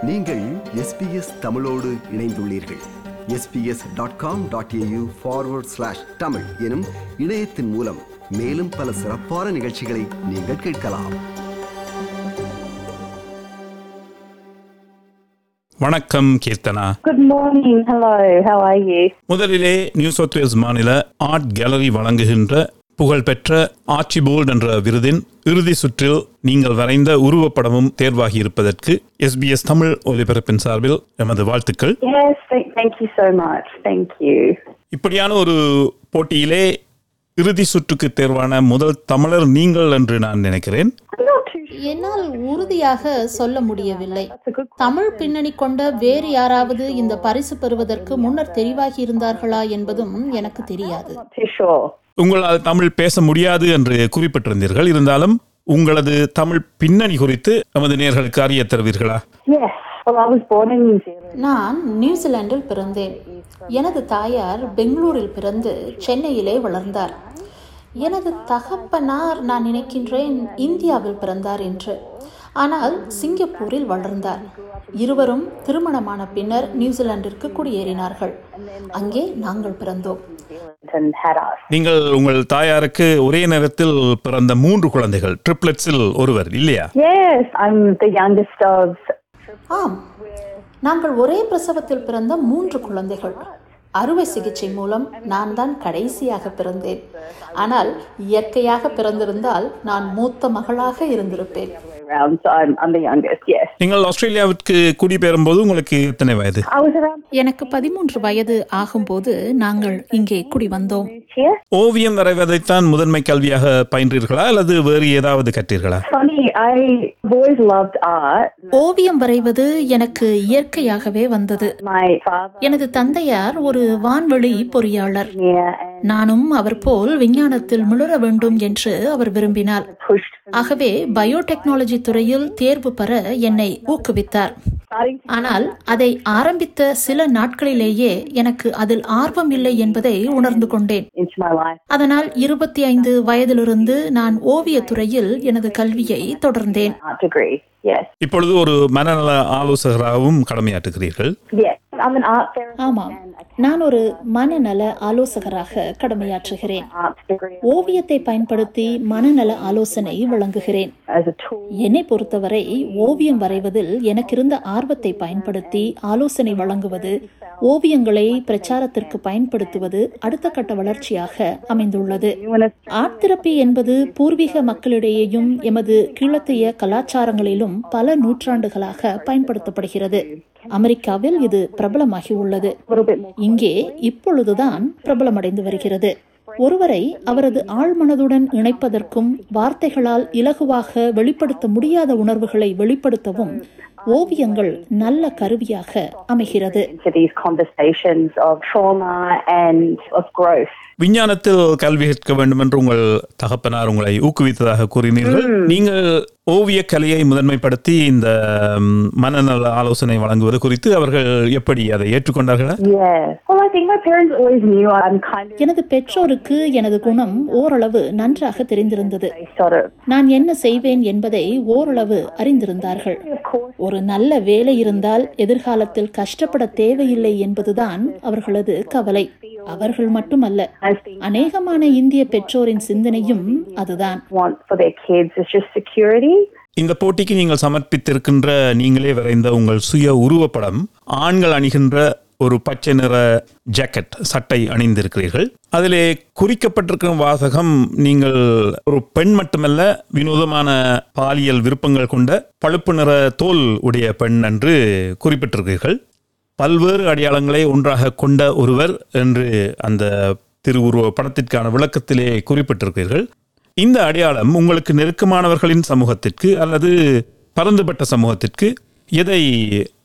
நீங்கள் எஸ்பிஎஸ் தமிழோடு இணைந்துள்ளீர்கள் SBS dot com dot AU forward slash Tamil எனும் இணையத்தின் மூலம் மேலும் பல சிறப்பான நிகழ்ச்சிகளை நீங்கள் கேட்கலாம் வணக்கம் Keerthana Good morning. Hello. How are you? முதலிலே நியூ சவுத் வேல்ஸ் மாநில ஆர்ட் கேலரி வழங்குகின்ற புகழ்பெற்ற ஆர்ச்சிபோல்ட் என்ற விருதின் இறுதி சுற்றில் நீங்கள் வரைந்த உருவப்படமும் தேர்வாகி இருப்பதற்கு எஸ்பிஎஸ் தமிழ் ஒலிபரப்பின் சார்பில் எமது வாழ்த்துக்கள் Yes. Thank, thank you so much. Thank you. இப்படியான ஒரு போட்டியிலே இறுதி சுற்றுக்கு தேர்வான முதல் தமிழர் நீங்கள் என்று நான் நினைக்கிறேன் I'm not too sure. என்னால் உறுதியாக சொல்ல முடியவில்லை That's a good தமிழ் பின்னணி கொண்ட வேறு யாராவது இந்த பரிசு பெறுவதற்கு முன்னர் தெரிவாகி இருந்தார்களா என்பதும் எனக்கு தெரியாது I'm not too sure. உங்களால் தமிழ் பேச முடியாது என்று குறிப்பிட்டிருந்தீர்கள் இருந்தாலும் உங்களது தமிழ் பின்னணி குறித்து நமது நேர்களுக்கு அறிய தருவீர்களா Yes. Well, I was born in New Zealand. நான் நியூசிலாந்தில் பிறந்தேன் எனது தாயார் பெங்களூரில் பிறந்து சென்னையிலே வளர்ந்தார் எனது தகப்பனார் நான் நினைக்கின்றேன் இந்தியாவில் பிறந்தார் என்று ஆனால் சிங்கப்பூரில் வளர்ந்தார் இருவரும் திருமணமான பின்னர் நியூசிலாந்திற்கு குடியேறினார்கள் அங்கே நாங்கள் பிறந்தோம் and had us. நீங்கள் உங்கள் தாயாருக்கு ஒரே நேரத்தில் பிறந்த மூன்று குழந்தைகள் ட்ரிப்ளெட்ஸில் ஒருவர் இல்லையா Yes. I'm the youngest of. ஆம் நாங்கள் ஒரே பிரசவத்தில் பிறந்த மூன்று குழந்தைகள் அறுவை சிகிச்சை மூலம் நான் தான் கடைசியாக பிறந்தேன் ஆனால் இயற்கையாக பிறந்திருந்தால் நான் மூத்த மகளாக இருந்திருப்பேன் Around, so I'm, I'm the youngest. Yes. நீங்கள் ஆஸ்திரேலியாவிற்கு குடிபெயரும்போது உங்களுக்கு எத்தனை வயது I was around எனக்கு பதிமூன்று வயது ஆகும்போது நாங்கள் இங்கே குடி வந்தோம் here. ஓவியம் வரைவதைத்தான் முதன்மை கல்வியாக பயின்றீர்களா அல்லது வேறு ஏதாவது கற்றீர்களா Funny. I've always loved art. ஓவியம் வரைவது எனக்கு இயற்கையாகவே வந்தது My father எனது தந்தையார் ஒரு வான்வெளி பொறியாளர் here and நானும் அவர் போல் விஞ்ஞானத்தில் மிளற வேண்டும் என்று அவர் விரும்பினார் pushed ஆகவே பயோடெக்னாலஜி துறையில் தேர்வு பெற என்னை ஊக்குவித்தார் starting ஆனால் அதை ஆரம்பித்த சில நாட்களிலேயே எனக்கு அதில் ஆர்வம் இல்லை என்பதை உணர்ந்து கொண்டேன் into my life. அதனால் இருபத்தி ஐந்து வயதிலிருந்து நான் ஓவியத் துறையில் எனது கல்வியை தொடர்ந்தேன் Art degree. Yes. இப்பொழுது ஒரு மனநல ஆலோசகராகவும் கடமையாற்றுகிறீர்கள் Yes. I'm an art therapist. ஆமாம் நான் ஒரு மனநல ஆலோசகராக கடமையாற்றுகிறேன் Art degree ஓவியத்தை பயன்படுத்தி மனநல ஆலோசனை வழங்குகிறேன் as a tool. என்னை பொறுத்தவரை ஓவியம் வரைவதில் எனக்கிருந்த ஆர்வத்தை பயன்படுத்தி ஆலோசனை வழங்குவது ஓவியங்களை பிரச்சாரத்திற்கு பயன்படுத்துவது அடுத்த கட்ட வளர்ச்சியாக அமைந்துள்ளது ஆர்ட் தெரப்பி என்பது பூர்வீக மக்களிடையேயும் எமது கீழத்திய கலாச்சாரங்களிலும் பல நூற்றாண்டுகளாக பயன்படுத்தப்படுகிறது அமெரிக்காவில் இது பிரபலமாகி உள்ளது இங்கே இப்பொழுதுதான் பிரபலமடைந்து வருகிறது ஒருவரை அவரது ஆழ்மனதுடன் இணைப்பதற்கும் வார்த்தைகளால் இலகுவாக வெளிப்படுத்த முடியாத உணர்வுகளை வெளிப்படுத்தவும் ஓவியங்கள் நல்ல கருவியாக அமைகிறது into these conversations of trauma and of growth. விஞ்ஞானத்தில் கல்வி கற்க வேண்டும் என்று உங்கள் தகப்பனார் உங்களை ஊக்குவித்ததாக கூறினீர்கள் நீங்கள் ஓவிய கலையை முதன்மைப்படுத்தி இந்த ம், மனநல ஆலோசனை வழங்குவது குறித்து அவர்கள் எப்படி அதை ஏற்றுக்கொண்டார்களா Yeah. Well, I think my parents always knew I'm kind of எனது பெற்றோருக்கு எனது குணம் ஓரளவு நன்றாக தெரிந்திருந்தது they sort of, நான் என்ன செய்வேன் என்பதை ஓரளவு அறிந்திருந்தார்கள் of course, ஒரு நல்ல வேலை இருந்தால் எதிர்காலத்தில் கஷ்டப்பட தேவையில்லை என்பதுதான் அவர்களது கவலை அவர்கள் மட்டுமல்ல as they அநேகமான இந்திய பெற்றோரின் சிந்தனையும் அதுதான் want for their kids is just security. இந்த போட்டிக்கு நீங்கள் சமர்ப்பித்திருக்கின்ற நீங்களே வரைந்த உங்கள் சுய உருவப்படம் ஆண்கள் அணிகின்ற ஒரு பச்சை நிற ஜாக்கெட் சட்டை அணிந்திருக்கிறீர்கள் அதிலே குறிக்கப்பட்டிருக்கிற வாசகம் நீங்கள் ஒரு பெண் மட்டுமல்ல வினோதமான பாலியல் விருப்பங்கள் கொண்ட பழுப்பு நிற தோல் உடைய பெண் என்று குறிப்பிட்டிருக்கிறீர்கள் பல்வேறு அடையாளங்களை ஒன்றாக கொண்ட ஒருவர் என்று அந்த திருவுருவ படத்திற்கான விளக்கத்திலே குறிப்பிட்டிருக்கிறீர்கள் இந்த அடையாளம் உங்களுக்கு நெருக்கமானவர்களின் சமூகத்திற்கு அல்லது பரந்துபட்ட சமூகத்திற்கு எதை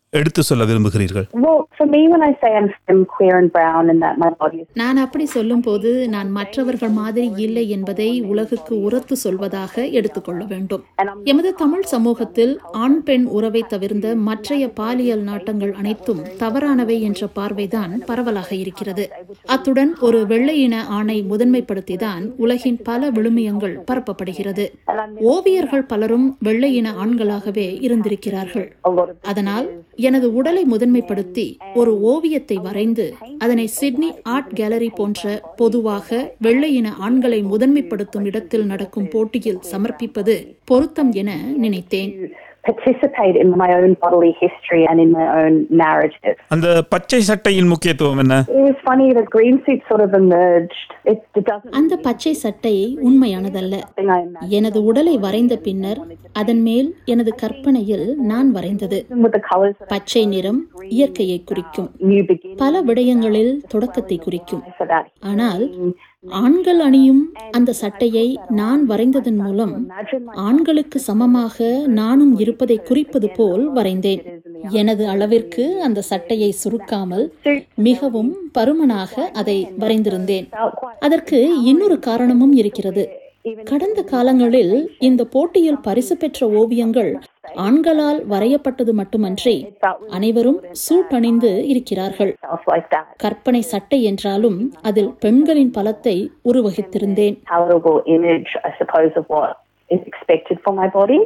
எடுத்து சொல்ல விரும்புகிறீர்கள் Well, for me, when I say I'm slim, queer, and brown, and that my body is நான் அப்படி சொல்லும்போது நான் மற்றவர்கள் மாதிரி இல்லை என்பதை உலகுக்கு உரத்து சொல்வதாக எடுத்துக்கொள்ள வேண்டும் எமது தமிழ் சமூகத்தில் ஆண் பெண் உறவை தவிர்ந்த மற்றைய பாலியல் நாட்டங்கள் அனைத்தும் தவறானவை என்ற பார்வைதான் பரவலாக இருக்கிறது அத்துடன் ஒரு வெள்ளையின ஆணை முதன்மைப்படுத்திதான் உலகின் பல விழுமியங்கள் பரப்பப்படுகிறது ஓவியர்கள் பலரும் வெள்ளையின ஆண்களாகவே இருந்திருக்கிறார்கள் a lot of அதனால் எனது உடலை முதன்மைப்படுத்தி ஒரு ஓவியத்தை வரைந்து அதனை சிட்னி ஆர்ட் கேலரி போன்ற பொதுவாக வெள்ளையின ஆண்களை முதன்மைப்படுத்தும் இடத்தில் நடக்கும் போட்டியில் சமர்ப்பிப்பது பொருத்தம் என நினைத்தேன் participate in my own bodily history and in my own narrative. அந்த பச்சை சட்டையின் முக்கியத்துவம் என்ன It was funny, the green suit sort of emerged. It, it doesn't அந்த பச்சை சட்டை உண்மையானதல்ல thing I imagine எனது உடலை வரைந்த பின்னர் அதன் மேல் எனது கற்பனையில் நான் வரைந்தது with the colours that பச்சை நிறம் இயற்கையை குறிக்கும் new beginning பல விடயங்களில் தொடக்கத்தை குறிக்கும் for that. ஆனால் ஆண்கள் அணியும் அந்த சட்டையை நான் வரைந்ததன் மூலம் ஆண்களுக்கு சமமாக நானும் இருப்பதை குறிப்பது போல் வரைந்தேன் எனது அளவிற்கு அந்த சட்டையை சுருக்காமல் மிகவும் பருமனாக அதை வரைந்திருந்தேன் அதற்கு இன்னொரு காரணமும் இருக்கிறது கடந்த காலங்களில் இந்த போட்டியில் பரிசு பெற்ற ஓவியங்கள் ஆண்களால் வரையப்பட்டது மட்டுமன்றி அனைவரும் சூட் அணிந்து இருக்கிறார்கள் Stuff like that. கற்பனை சட்டை என்றாலும் அதில் பெண்களின் பலத்தை உருவகித்திருந்தேன் Palatable image, I suppose, of what is expected for my body.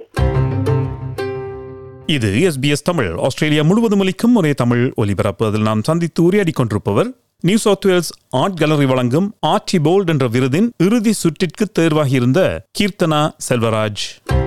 இது எஸ்பிஎஸ் தமிழ் ஆஸ்திரேலியா முழுவதும் ஒலிக்கும் ஒரே தமிழ் ஒலிபரப்பு அதில் நாம் சந்தித்து உரையாடிக் கொண்டிருப்பவர் New South Wales art gallery வழங்கும் ஆர்டி போல்ட் என்ற விருதின் இறுதி சுற்றிற்கு தேர்வாகியிருந்த கீர்த்தனா செல்வராஜ்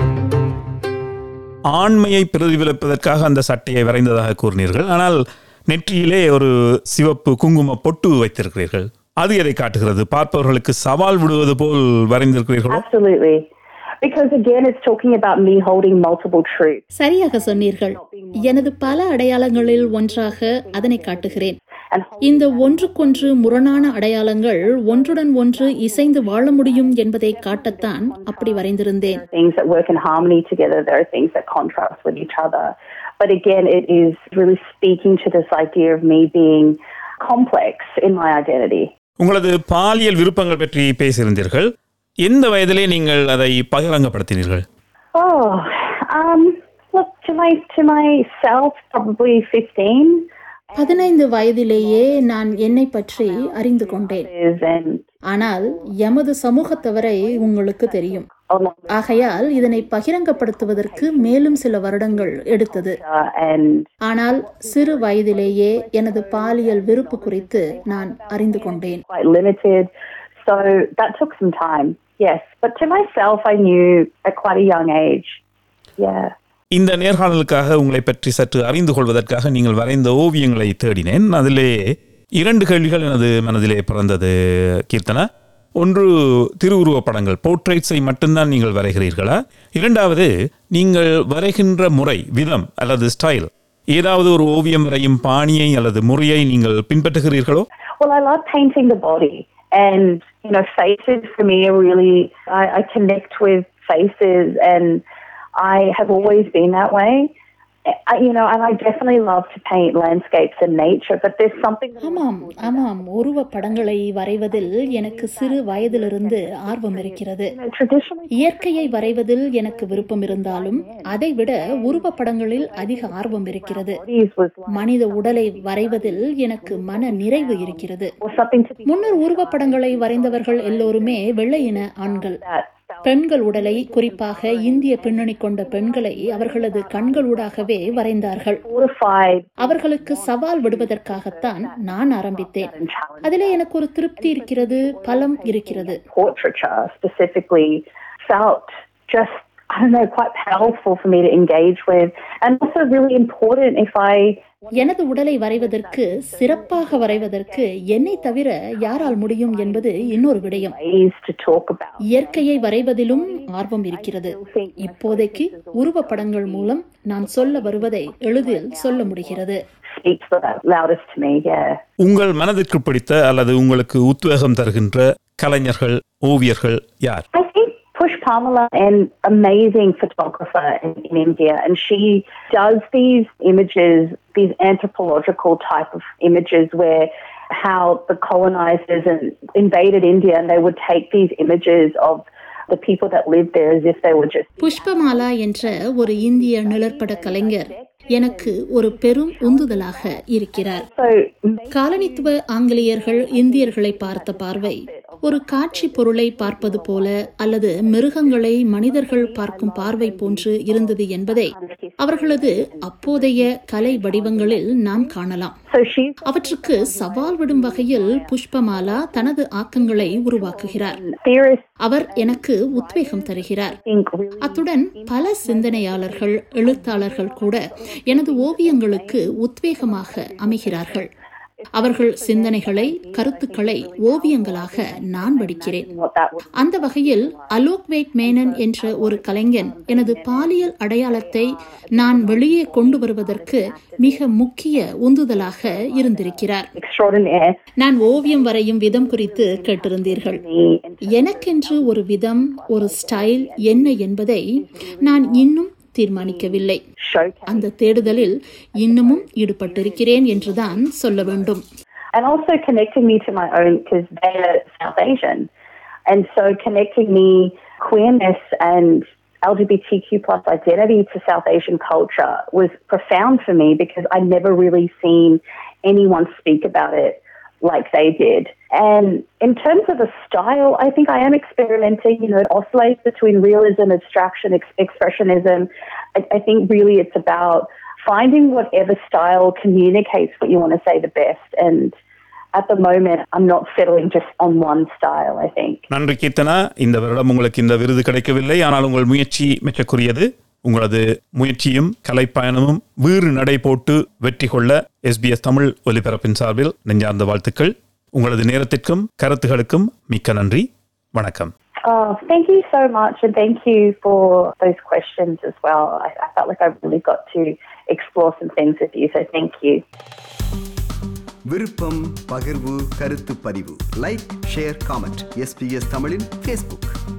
ஆண்மையை பிரதிபலிப்பதற்காக அந்த சட்டையை வரைந்ததாக கூறினீர்கள் ஆனால் நெற்றியிலே ஒரு சிவப்பு குங்கும பொட்டு வைத்திருக்கிறீர்கள் அது எதை காட்டுகிறது பார்ப்பவர்களுக்கு சவால் விடுவது போல் வரைந்திருக்கிறீர்களோ Absolutely. Because again, it's talking about me holding multiple truths. சரியாக சொன்னீர்கள் எனது பல அடையாளங்களில் ஒன்றாக அதனை காட்டுகிறேன் And இந்த ஒன்றுக்கொன்று முரணான அடையாளங்கள் ஒன்றுடன் ஒன்று இசைந்து வாழ முடியும் என்பதை காட்டத்தான் அப்படி வரைந்திருந்தேன் things that work in harmony together, there are things that contrast with each other. But again, it is really speaking to this idea of me being complex in my identity. உங்களது பாலியல் விருப்பங்கள் பற்றி பேசியிருந்தீர்கள் எந்த வயதிலே நீங்கள் அதை பகிரங்கப்படுத்தினீர்கள் Oh, um, look, to my to myself, probably 15 பதினைந்து வயதிலேயே நான் என்னை பற்றி அறிந்து கொண்டேன் is and ஆனால் எமது சமூகத்தவரை உங்களுக்கு தெரியும் along ஆகையால் இதனை பகிரங்கப்படுத்துவதற்கு மேலும் சில வருடங்கள் எடுத்தது uh, and ஆனால் சிறு வயதிலேயே எனது பாலியல் விருப்பு குறித்து நான் அறிந்து கொண்டேன் quite limited. So that took some time. Yes, but to myself, I knew at quite a young age. Yeah. இந்த நேர்காணலுக்காக உங்களை பற்றி சற்று அறிந்து கொள்வதற்காக நீங்கள் வரைந்த ஓவியங்களை தேடினேன் அதிலே இரண்டு கேள்விகள் எனது மனதிலே பிறந்தது கீர்த்தனா ஒன்று திருவுருவப் படங்கள் போர்ட்ரேட்ஸை மட்டும்தான் நீங்கள் வரைகிறீர்களா இரண்டாவது நீங்கள் வரைகின்ற முறை விதம் அல்லது ஸ்டைல் ஏதாவது ஒரு ஓவியம் வரையும் பாணியை அல்லது முறையை நீங்கள் பின்பற்றுகிறீர்களோ Well, I love painting the body, and you know, faces for me are really. I, I connect with faces, and I have always been that way. I, you know, and I definitely love to paint landscapes and nature, but there's something. that- ஆமாம் ஆமாம் உருவ படங்களை வரைவதில் எனக்கு சிறு வயதிலிருந்து ஆர்வம் இருக்கிறது You know, traditionally, இயற்கையை வரைவதில் எனக்கு விருப்பம் இருந்தாலும் அதைவிட உருவ படங்களில் அதிக ஆர்வம் இருக்கிறது bodies was like, மனித உடலை வரைவதில் எனக்கு மன நிறைவு இருக்கிறது or something to be முன்னர் உருவப்படங்களை வரைந்தவர்கள் எல்லோருமே வெள்ளையின ஆண்கள் that. பெண்கள் உடலை குறிப்பாக இந்திய பின்னணி கொண்ட பெண்களை அவர்களது கண்களூடாகவே வரைந்தார்கள் Fortified அவர்களுக்கு சவால் விடுவதற்காகத்தான் நான் ஆரம்பித்தேன் and challenged. அதிலே எனக்கு ஒரு திருப்தி இருக்கிறது பலம் இருக்கிறது portraiture specifically felt just, I don't know, quite powerful for me to engage with. And also really important if I, எனது உடலை வரைவதற்கு சிறப்பாக வரைவதற்கு என்னை தவிர யாரால் முடியும் என்பது இன்னொரு விடயம் ways to talk about. இயற்கையை வரைவதிலும் ஆர்வம் இருக்கிறது இப்போதைக்கு உருவப்படங்கள் மூலம் நான் சொல்ல வருவதை எளிதில் சொல்ல முடிகிறது Speaks the loudest to me, yeah. உங்கள் மனதிற்கு பிடித்த அல்லது உங்களுக்கு உத்வேகம் தருகின்ற கலைஞர்கள் ஓவியர்கள் யார் I think Push Pushpamala, an amazing photographer in, in India, and she does these images, these anthropological type of images where how the colonizers and invaded India and they would take these images of the people that lived there as if they were just புஷ்பமாலா என்ற ஒரு இந்திய நிழற்பட கலைஞர் எனக்கு ஒரு பெரும் உந்துதலாக இருக்கிறார் so காலனித்துவ ஆங்கிலேயர்கள் இந்தியர்களை பார்த்த பார்வை ஒரு காட்சி பொருளை பார்ப்பது போல அல்லது மிருகங்களை மனிதர்கள் பார்க்கும் பார்வை போன்று இருந்தது என்பதை அவர்களது அப்போதைய கலை வடிவங்களில் நாம் காணலாம் so she's அவற்றுக்கு சவால் விடும் வகையில் புஷ்பமாலா தனது ஆக்கங்களை உருவாக்குகிறார் theorists அவர் எனக்கு உத்வேகம் தருகிறார் think really அத்துடன் பல சிந்தனையாளர்கள் எழுத்தாளர்கள் கூட எனது ஓவியங்களுக்கு உத்வேகமாக அமைகிறார்கள் அவர்கள் சிந்தனைகளை கருத்துக்களை ஓவியங்களாக நான் வடிக்கிறேன் what that was. அந்த வகையில் அலோக் வேட் மேனன் என்ற ஒரு கலைஞன் எனது பாலியல் அடையாளத்தை நான் வெளியே கொண்டு வருவதற்கு மிக முக்கிய உந்துதலாக இருந்திருக்கிறார் Extraordinaire நான் ஓவியம் வரையும் விதம் குறித்து கேட்டிருந்தீர்கள் me and எனக்கென்று ஒரு விதம் ஒரு ஸ்டைல் என்ன என்பதை நான் இன்னும் தீர்மானிக்கவில்லை showcase. அந்த தேடுதலில் இன்னமும் ஈடுபட்டிருக்கிறேன் என்றுதான் சொல்ல வேண்டும் and also connecting me to my own because they're South Asian, and so connecting me queerness and LGBTQ plus identity to South Asian culture was profound for me because I'd never really seen anyone speak about it like they did. And in terms of the style, I think I am experimenting. You know, it oscillates between realism, abstraction, ex- expressionism. I, I think really it's about finding whatever style communicates what you want to say the best. And at the moment, I'm not settling just on one style, I think. நன்றி கீர்த்தனா இந்த வருடம் உங்களுக்கு இந்த விருது கிடைக்கவில்லை ஆனால் உங்கள் முயற்சி மிக்கக்குரியது உங்களது முயற்சியும் கலைப்பயணமும் வீறு நடை போட்டு வெற்றி கொள்ள எஸ்பிஎஸ் தமிழ் ஒலிபரப்பின் சார்பில் நெஞ்சார்ந்த வாழ்த்துக்கள் உங்களது நேரத்திற்கும் கருத்துகளுக்கும் மிக்க நன்றி வணக்கம் Oh, thank you so much, and thank you for those questions as well. I, I felt like I really got to explore some things with you, so thank you. விருப்பம் பகிர்வு கருத்து பதிவு லைக் ஷேர் காமெண்ட் எஸ்பிஎஸ் தமிழின் Facebook